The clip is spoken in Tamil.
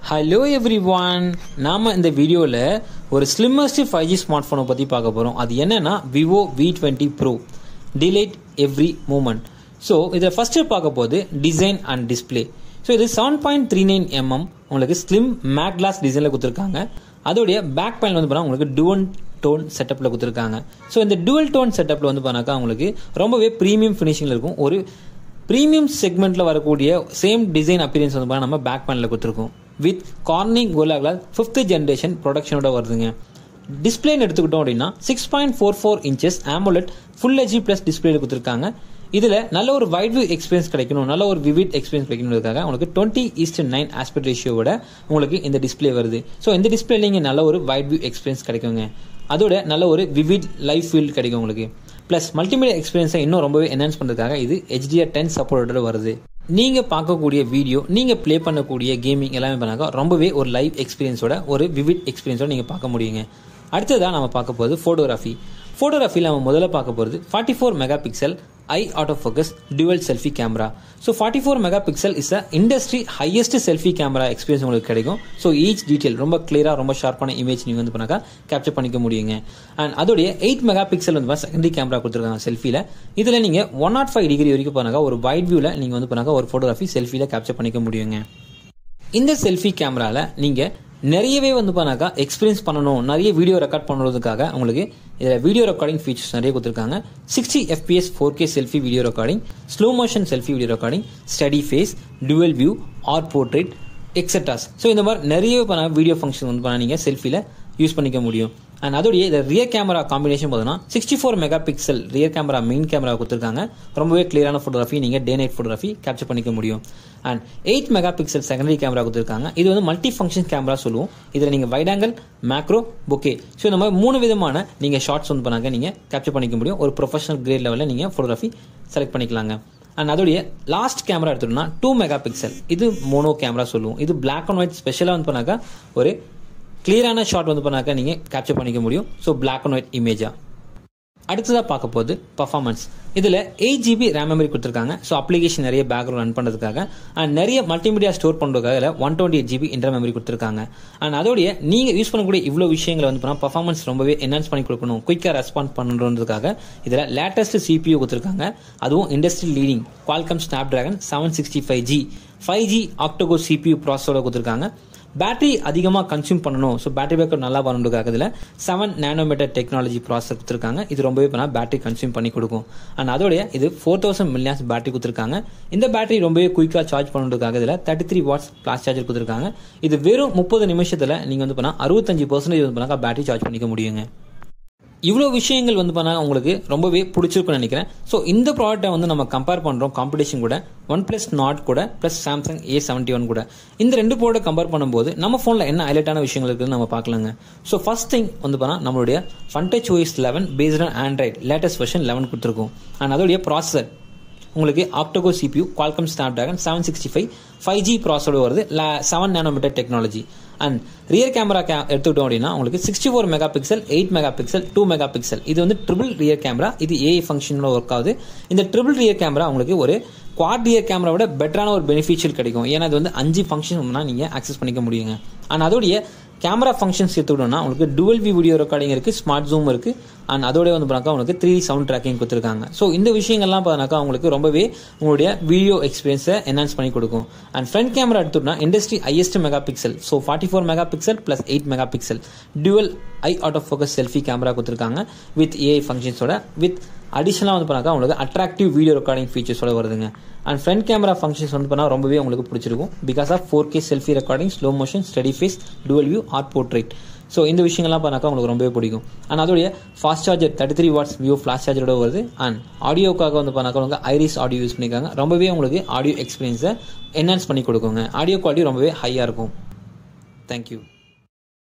ஹலோ எவ்ரி ஒன் நாம் இந்த வீடியோவில் ஒரு ஸ்லிம்மஸ்ட் ஃபைவ் ஜி ஸ்மார்ட் ஃபோனை பற்றி பார்க்க போகிறோம் அது என்னன்னா Vivo V twenty pro delight every moment so இதில் ஃபஸ்ட்டு பார்க்க போது டிசைன் அண்ட் டிஸ்பிளே ஸோ இது seven point three nine mm உங்களுக்கு ஸ்லிம் மேக் கிளாஸ் டிசைனில் கொடுத்துருக்காங்க அதோடைய பேக் பேனல் வந்து பார்த்தா உங்களுக்கு டுவல் டோன் செட்டப்பில் கொடுத்துருக்காங்க ஸோ இந்த டுவல் டோன் செட்டப்பில் வந்து பண்ணாக்கா உங்களுக்கு ரொம்பவே ப்ரீமியம் ஃபினிஷிங்கில் இருக்கும் ஒரு ப்ரீமியம் செக்மெண்ட்டில் வரக்கூடிய சேம் டிசைன் அப்பியரன்ஸ் வந்து பார்த்தா நம்ம பேக் பேனலில் கொடுத்துருக்கோம் with Corning Gorilla glass fifth generation ப்ரொடக்ஷனோட வருதுங்க டிஸ்பிளேன்னு எடுத்துக்கிட்டோம் அப்படின்னா six point four four inches AMOLED full HD plus டிஸ்பிளேல கொடுத்துருக்காங்க இதில் நல்ல ஒரு வைட் வியூ எக்ஸ்பீரியன்ஸ் கிடைக்கணும் நல்ல ஒரு விவிட் எக்ஸ்பீரியன்ஸ் கிடைக்கணுன்றதுக்காக உங்களுக்கு டுவெண்ட்டி ஈஸ்ட் நைன் ஆஸ்பெக்ட் ரேஷியோட உங்களுக்கு இந்த டிஸ்பிளே வருது ஸோ இந்த டிஸ்பிளேல இங்கே நல்ல ஒரு வைட் வியூ எக்ஸ்பீரியன்ஸ் கிடைக்குங்க அதோட நல்ல ஒரு விவிட் லைஃப் ஃபீல் கிடைக்கும் உங்களுக்கு ப்ளஸ் மல்டிமீடியா எக்ஸ்பீரியன்ஸை இன்னும் ரொம்பவே என்ஹான்ஸ் பண்ணுறதுக்காக இது ஹெச்டிஆர் டென் சப்போர்ட்டோட வருது நீங்கள் பார்க்கக்கூடிய வீடியோ நீங்கள் ப்ளே பண்ணக்கூடிய கேமிங் எல்லாமே பண்ணாக்கா ரொம்பவே ஒரு லைவ் எக்ஸ்பீரியன்ஸோட ஒரு விவிட் எக்ஸ்பீரியன்ஸோட நீங்கள் பார்க்க முடியுங்க அடுத்ததாக நம்ம பார்க்க போகிறது ஃபோட்டோகிராஃபி ஃபோட்டோகிராஃபியில் நம்ம முதல்ல பார்க்க போகிறது forty four megapixel eye autofocus dual selfie camera so forty four megapixel is a industry highest selfie camera experience உங்களுக்கு கிடைக்கும் ஸோ ஈச் டீட்டெயில் ரொம்ப கிளியராக ரொம்ப ஷார்ப்பான இமேஜ் நீங்கள் வந்து பண்ணாக்கா கேப்சர் பண்ணிக்க முடியுங்க அண்ட் அதோடைய எயிட் மெகா பிக்சல் வந்து செகண்டரி கேமரா கொடுத்துருக்காங்க செல்ஃபியில் இதில் நீங்கள் ஒன் நாட் ஃபைவ் டிகிரி வரைக்கும் போனாக்கா ஒரு வைட் வியூவில் நீங்கள் வந்து பண்ணாக்கா ஒரு ஃபோட்டோகிராஃபி செல்ஃபியில் கேப்சர் பண்ணிக்க முடியுங்க இந்த செல்ஃபி கேமராவில் நீங்கள் நிறையவே வந்து பண்ணாக்கா எக்ஸ்பீரியன்ஸ் பண்ணணும் நிறைய வீடியோ ரெக்கார்ட் பண்ணுறதுக்காக உங்களுக்கு இதில் வீடியோ ரெக்கார்டிங் ஃபீச்சர்ஸ் நிறைய கொடுத்துருக்காங்க sixty FPS four K selfie video recording slow motion selfie video recording steady face dual view art portrait etceteras so இந்த மாதிரி நிறைய பண்ண வீடியோ ஃபங்க்ஷன் வந்து பண்ண நீங்கள் செல்ஃபியில் யூஸ் பண்ணிக்க முடியும் அண்ட் அதோடைய இந்த ரியர் கேமரா காம்பினேஷன் பார்த்தோன்னா sixty four megapixel rear camera main camera கொடுத்துருக்காங்க ரொம்பவே கிளியரான ஃபோட்டோகிராஃபி நீங்கள் டே நைட் ஃபோட்டோகிராஃபி கேப்சர் பண்ணிக்க முடியும் and eight megapixel secondary camera கொடுத்துருக்காங்க இது வந்து மல்டி ஃபங்க்ஷன் கேமரா சொல்லுவோம் இதில் நீங்கள் wide angle macro bokeh so இந்த மாதிரி மூணு விதமான நீங்கள் ஷார்ட்ஸ் வந்து பண்ணாங்க நீங்கள் கேப்சர் பண்ணிக்க முடியும் ஒரு ப்ரொஃபஷனல் கிரேட் லெவலில் நீங்கள் ஃபோட்டோகிராஃபி செலக்ட் பண்ணிக்கலாங்க அண்ட் அதோடைய லாஸ்ட் கேமரா எடுத்துட்டோம்னா டூ மெகா பிக்சல் இது மோனோ கேமரா சொல்லுவோம் இது பிளாக் அண்ட் ஒயிட் ஸ்பெஷலாக வந்து பண்ணாக்கா ஒரு கிளியரான ஷாட் வந்து பண்ணாக்கா நீங்கள் கேப்சர் பண்ணிக்க முடியும் ஸோ பிளாக் அண்ட் ஒயிட் இமேஜாக அடுத்ததாக பார்க்க போது பர்ஃபார்மன்ஸ் இதில் எயிட் ஜிபி ரேம் மெமரி கொடுத்துருக்காங்க ஸோ அப்ளிகேஷன் நிறைய பேக்ரவுண்ட் ரன் பண்ணுறதுக்காக அண்ட் நிறைய மல்டிமீடியா ஸ்டோர் பண்ணுறதுக்காக இதில் one twenty eight GB inter memory கொடுத்துருக்காங்க அண்ட் அதோடைய நீங்கள் யூஸ் பண்ணக்கூடிய இவ்வளோ விஷயங்களை வந்து பண்ணால் பர்ஃபார்மன்ஸ் ரொம்பவே என்ஹான்ஸ் பண்ணி கொடுக்கணும் குயிக்காக ரெஸ்பாண்ட் பண்ணுறதுக்காக இதில் லேட்டஸ்ட் சிபியூ கொடுத்துருக்காங்க அதுவும் industry leading Qualcomm Snapdragon seven sixty five G five G octa core CPU ப்ராசஸோட கொடுத்துருக்காங்க பேட்டரி அதிகமாக கன்சியூம் பண்ணணும் ஸோ பேட்டரி பேக்கப் நல்லா வரணுக்காக இதில் செவன் நேனோமீட்டர் டெக்னாலஜி ப்ராசஸ் கொடுத்துருக்காங்க இது ரொம்பவே பண்ணால் பேட்டரி கன்சியூம் பண்ணி கொடுக்கும் அண்ட் அதோடைய இது ஃபோர் தௌசண்ட் மில்லியாஸ் பேட்டரி கொடுத்துருக்காங்க இந்த பேட்டரி ரொம்பவே குயிக்காக சார்ஜ் பண்ணுறதுக்காக இதில் thirty three watts flash charger கொடுத்துருக்காங்க இது வெறும் முப்பது நிமிஷத்தில் நீங்கள் வந்து பண்ணால் அறுபத்தஞ்சு பர்சன்டேஜ் வந்து பண்ணால் பேட்டரி சார்ஜ் பண்ணிக்க முடியுங்க இவ்வளோ விஷயங்கள் வந்து பண்ணால் உங்களுக்கு ரொம்பவே பிடிச்சிருக்குன்னு நினைக்கிறேன் ஸோ இந்த ப்ராடக்ட்டை வந்து நம்ம கம்பேர் பண்ணுறோம் காம்படிஷன் கூட ஒன் ப்ளஸ் நாட் கூட plus Samsung A seventy one கூட இந்த ரெண்டு ப்ராடக்ட் கம்பேர் பண்ணும்போது நம்ம ஃபோனில் என்ன ஹைலைட்டான விஷயங்கள் இருக்குன்னு நம்ம பார்க்கலாங்க ஸோ ஃபர்ஸ்ட் திங் வந்து பண்ணால் நம்மளுடைய Funtouch OS eleven based on Android latest version eleven கொடுத்துருக்கோம் அண்ட் அதோடைய ப்ராசஸர் உங்களுக்கு octa core CPU Qualcomm Snapdragon seven sixty five five G ப்ராசஸோட வருது seven nanometer technology and rear camera கே எடுத்துக்கிட்டோம் அப்படின்னா உங்களுக்கு sixty four megapixel eight megapixel two megapixel இது வந்து ட்ரிபிள் ரியர் கேமரா இது ஏஐ ஃபங்க்ஷனில் ஒர்க் ஆகுது இந்த ட்ரிபிள் ரியர் கேமரா உங்களுக்கு ஒரு குவாட் ரியர் கேமராவோட பெட்டரான ஒரு பெனிஃபிஷியல் கிடைக்கும் ஏன்னா இது வந்து அஞ்சு ஃபங்க்ஷன் நீங்கள் ஆக்சஸ் பண்ணிக்க முடியுங்க அண்ட் அதோடைய கேமரா ஃபங்க்ஷன்ஸ் எடுத்துக்கிட்டோம்னா உங்களுக்கு டுவல் வி வீடியோ ரெக்கார்டிங் இருக்குது ஸ்மார்ட் ஜூம் இருக்குது அண்ட் அதோட வந்து பார்த்தாக்கா உங்களுக்கு த்ரீ சவுண்ட் ட்ராக்கிங் கொடுத்துருக்காங்க ஸோ இந்த விஷயங்கள்லாம் பார்த்தாக்கா உங்களுக்கு ரொம்பவே உங்களுடைய வீடியோ எக்ஸ்பீரியன்ஸை என்ஹான்ஸ் பண்ணி கொடுக்கும் அண்ட் ஃப்ரண்ட் கேமரா எடுத்துட்டோம்னா industry highest megapixel so forty four megapixel plus eight megapixel dual eye autofocus selfie camera கொடுத்துருக்காங்க வித் ஏஐ ஃபங்க்ஷன்ஸோட வித் அடிஷனலாக வந்து பண்ணாக்கா உங்களுக்கு அட்ராக்டிவ் வீடியோ ரெக்கார்டிங் ஃபீச்சர்ஸோட வருதுங்க அண்ட் ஃப்ரண்ட் கேமரா ஃபங்க்ஷன்ஸ் வந்து பண்ணால் ரொம்பவே உங்களுக்கு பிடிச்சிருக்கும் because of four K selfie recording slow motion steady face dual view art portrait so இந்த விஷயங்கள்லாம் பண்ணாக்கா உங்களுக்கு ரொம்பவே பிடிக்கும் அண்ட் அதோடைய fast charger thirty three watts view flash சார்ஜரோட வருது அண்ட் ஆடியோக்காக வந்து பண்ணாக்கா உங்களுக்கு ஐரிஸ் ஆடியோ யூஸ் பண்ணியிருக்காங்க ரொம்பவே உங்களுக்கு ஆடியோ எக்ஸ்பீரியன்ஸை என்ஹான்ஸ் பண்ணி கொடுக்குங்க ஆடியோ குவாலிட்டி ரொம்பவே ஹையாக இருக்கும் தேங்க்யூ